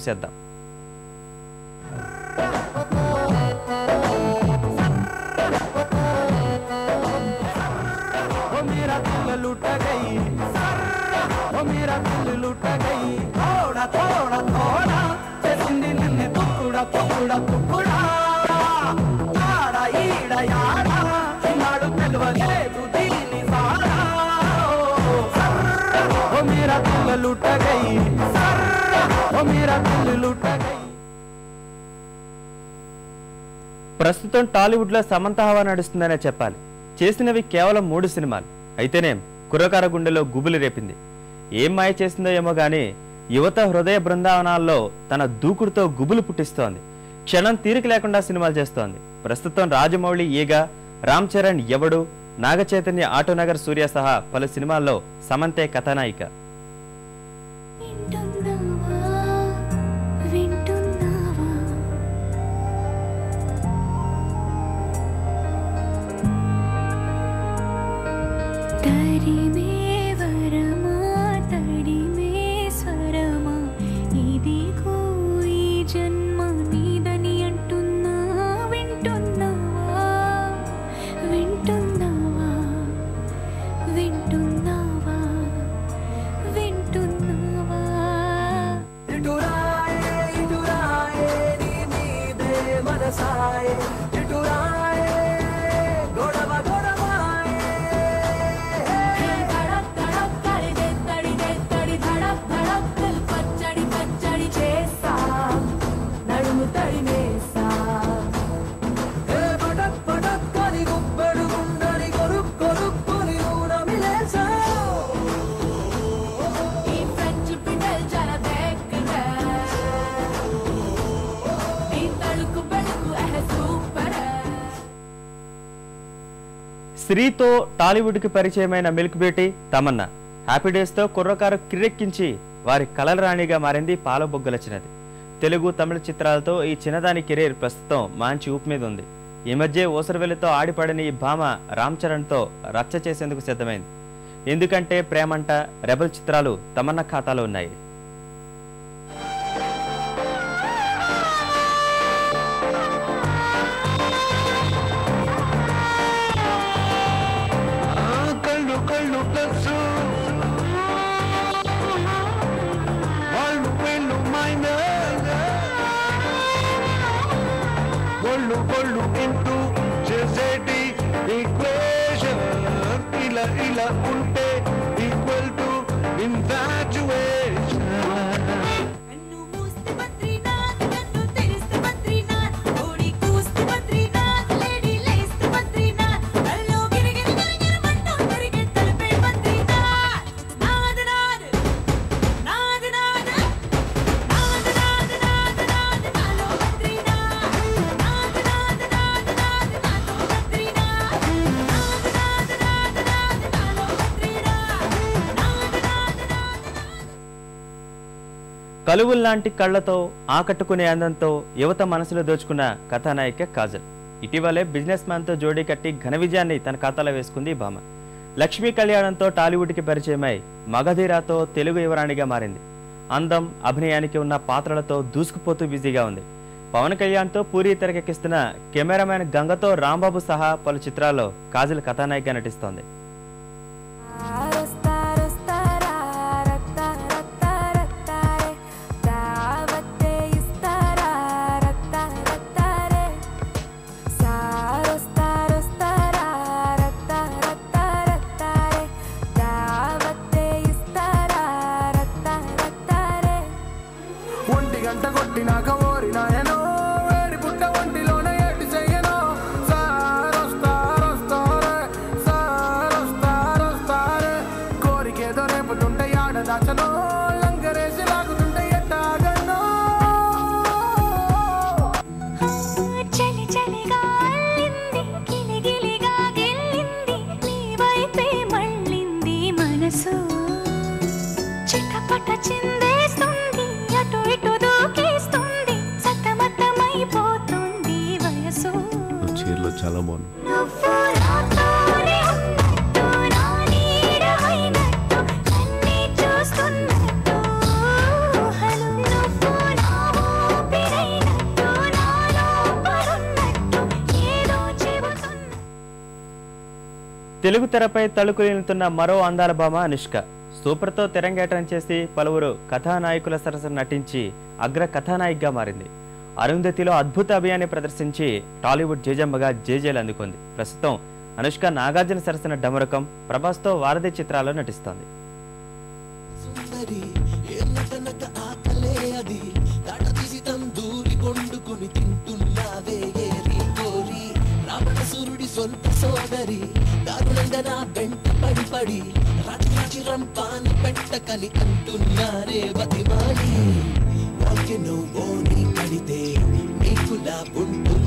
చూసేద్దాం ओ मेरा दिल लुट गई ओ मेरा दिल लुट गई थोड़ा थोड़ा थोड़ा చేసింది నిన్ను తుక్కుడా తుక్కుడా తుక్కుడా ఆడ ఈడ యాడ ఈనాడు తెలవలేదు దీని సారా ఓ మేరా దిల్ లुट गई ఓ మేరా దిల్ लुट गई ప్రస్తుతం టాలీవుడ్లో సమంత హవా నడుస్తుందనే చెప్పాలి చేసినవి కేవలం మూడు సినిమాలు అయితేనేం కుర్రకార గుండెలో గుబులు రేపింది ఏం మాయ చేసిందో ఏమో గానీ యువత హృదయ బృందావనాల్లో తన దూకుడుతో గుబులు పుట్టిస్తోంది క్షణం తీరిక లేకుండా సినిమాలు చేస్తోంది ప్రస్తుతం రాజమౌళి ఈగ రామ్ చరణ్ ఎవడు నాగచైతన్య ఆటోనగర్ సూర్య సహా పలు సినిమాల్లో సమంతే కథానాయిక వింటున్నావా వింటున్నావా తరిమే వరమా తడిమే స్వరమా ఇదిగో ఈ జన్మ నీదని అంటున్నా వింటున్నావా వింటున్నావా వింటున్నావా వింటున్నావా ఇటురాయే ఇటురాయే నీ మీదే మనసాయే ఇటురాయే గొడవ గొడవాయే ధడక్ ధడక్ తడిదే తడిదే తడి ధడక్ ధడక్ దిల్ పచ్చడి పచ్చడి చేస్తా నడుము తడిమేస్తా ఏ పటక్ పటక్ అని గుప్పెడు గుండని కొరుక్ కొరుక్కుని ఊరమిలేసా ఈ ఫ్రెంచ్ పిడల్ జర దగ్గర ఈ తళుకు బెళుకు ఎహ సూపర్ శ్రీతో టాలీవుడ్కి పరిచయమైన మిల్క్ బ్యూటీ తమన్నా హ్యాపీ డేస్తో కుర్రకారు కిర్రెక్కించి వారి కలల రాణిగా మారింది పాలబొగ్గలచినది తెలుగు తమిళ చిత్రాలతో ఈ చిన్నదాని కెరీర్ ప్రస్తుతం మంచి ఊపు మీద ఉంది ఈ మధ్య ఓసరవెల్లితో ఆడిపడని ఈ భామ రామ్ చరణ్తో రచ్చ చేసేందుకు సిద్ధమైంది ఎందుకంటే ప్రేమంట రెబల్ చిత్రాలు తమన్నా ఖాతాలో ఉన్నాయి కళ్ళు కళ్ళు ప్లస్ వాళ్ళు పెళ్ళు మైనస్ ఒళ్ళు ఒళ్ళు ఇంటూ చేసేటి ఈక్వేషన్ ఇలా ఇలా ఉంటే ఈక్వల్ టు ఇన్ఫాచువేషన్ కన్ను మూస్తే బద్రీనాథ్ కన్ను తెరిస్తే బద్రీనాథ్ ఓడి కూస్తే బద్రీనాథ్ లేడీ లేస్తే బద్రీనాథ్ కల్లో గిరిగిరి గిరిగిరి మంటూ తిరిగే తలపే బద్రీనాథ్ నాద్ నాద్ నాద్ నాద్ నాద్ నాద్ నాద్ నాద్ నాలో బద్రీనాథ్ నాద్ నాద్ నాద్ నాద్ నాలో బద్రీనాథ్ నాద్ నాద్ నాద్ నాద్ నాలో బద్రీనాథ్ నాద్ నాద్ నాద్ కలువుల్లాంటి కళ్లతో ఆకట్టుకునే అందంతో యువత మనసులో దోచుకున్న కథానాయిక కాజల్ ఇటీవలే బిజినెస్ మ్యాన్తో జోడీ కట్టి ఘన విజయాన్ని తన ఖాతాలో వేసుకుంది ఈ భామ లక్ష్మీ కళ్యాణంతో టాలీవుడ్కి పరిచయమై మగధీరాతో తెలుగు యువరాణిగా మారింది అందం అభినయానికి ఉన్న పాత్రలతో దూసుకుపోతూ బిజీగా ఉంది పవన్ కళ్యాణ్తో పూరి తెరకెక్కిస్తున్న కెమెరామెన్ గంగతో రాంబాబు సహా పలు చిత్రాల్లో కాజల్ కథానాయికగా నటిస్తోంది ఒంటి గంట కొట్టినాక ఓరి నాయనో వేడి పుట్ట ఒంటిలోనే ఏటి చెయ్యనో సారొస్తారొస్తారే సారొస్తారొస్తారే కోరికేదో రేపుతుంటే ఆడ దాచనో లంగరేసి లాగుతుంటే ఎట్టాగనో చలి చలిగా అల్లింది గిలిగిలిగా గెల్లింది నీ వైపే మళ్ళింది మనసు చిటపట చిందేస్తుంది అటు ఇటు దూకేస్తుంది సతమతమైపోతుంది వయసు చీరలో చాలా బాగుంది నువ్వు నాతోనే ఉన్నట్టు నా నీడ అయినట్టు నన్నే చూస్తున్నట్టు ఊహలు నువ్వు నా తెలుగు తెరపై తలుకులినుతున్న మరో అందాల భామ అనుష్క సూపర్తో తెరంగేటం చేసి పలువురు కథానాయకుల సరసన నటించి అగ్ర కథానాయికగా మారింది అరుంధతిలో అద్భుత అభియాన్ని ప్రదర్శించి టాలీవుడ్ జేజమ్మగా జేజేలు అందుకుంది ప్రస్తుతం అనుష్క నాగార్జున సరసన డమరకం ప్రభాస్తో వారధి చిత్రాల్లో నటిస్తోంది సుందరి ఎన్నటనక ఆకలే అది తాట తీసి తందూరి కొండుకుని తింటున్నావే ఏరి కోరి రావణసురుడి సొంత సోదరి దారుణంగా నా వెంట పడి పడి రాజు రాజు రంపాని పెట్టకని అంటున్నారే బతిమాలి వాక్యను ఓని కడితే నీకులా ఉంటూ